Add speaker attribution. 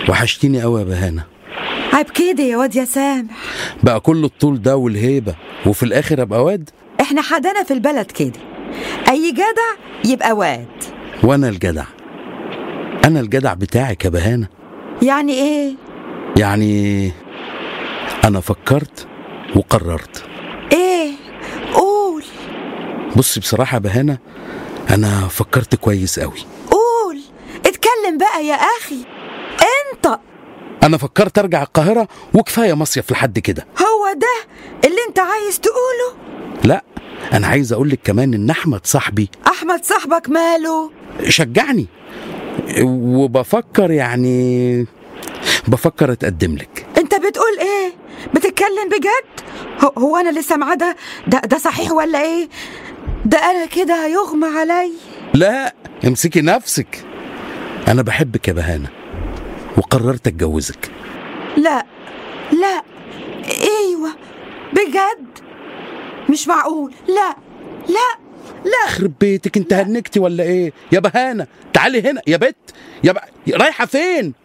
Speaker 1: وحشتيني قوي يا بهانه
Speaker 2: عيب كده يا واد يا سامح
Speaker 1: بقى كل الطول ده والهيبه وفي الاخر ابقى واد
Speaker 2: احنا حدانا في البلد كده اي جدع يبقى واد
Speaker 1: وانا الجدع انا الجدع بتاعك يا بهانه
Speaker 2: يعني ايه
Speaker 1: يعني انا فكرت وقررت
Speaker 2: ايه قول
Speaker 1: بصي بصراحه يا بهانه انا فكرت كويس قوي
Speaker 2: قول اتكلم بقى يا اخي انت
Speaker 1: انا فكرت ارجع القاهره وكفايه مصيف لحد كده
Speaker 2: هو ده اللي انت عايز تقوله
Speaker 1: لا انا عايز اقول لك كمان ان احمد صاحبي
Speaker 2: احمد صاحبك ماله
Speaker 1: شجعني وبفكر يعني بفكر اتقدم لك
Speaker 2: انت بتقول ايه بتتكلم بجد هو, هو انا لسه معاه ده ده ده صحيح ولا ايه ده انا كده هيغمى علي
Speaker 1: لا امسكي نفسك انا بحبك يا بهانه وقررت اتجوزك
Speaker 2: لا لا ايوه بجد مش معقول لا لا لا
Speaker 1: يخرب بيتك انت هنكتي ولا ايه يا بهانه تعالي هنا يا بت يا ب... رايحه فين